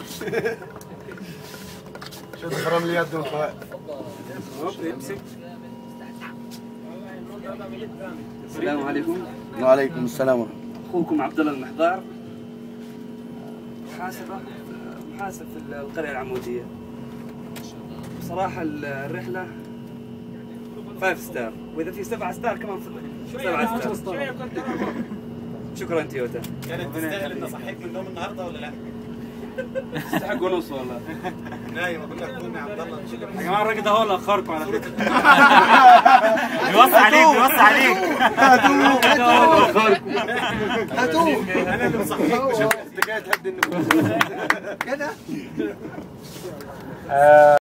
شد خرم لي يده الخوات السلام عليكم وعليكم السلام ورحمة اخوكم عبد الله المحضار محاسبه محاسب في القريه العموديه بصراحه الرحله فايف ستار واذا في سبعة ستار كمان سبعة ستار شكرا تويوتا كانت تستاهل انت صحيت من النوم النهارده ولا لا؟ تستحق ونص والله نايم اقول لك قوم يا عبد الله يا جماعه الراجل ده هو اللي اخركم على فكره بيوصي عليك بيوصي عليك انا اللي مصحيك مش انت جاي تهدي النفوس كده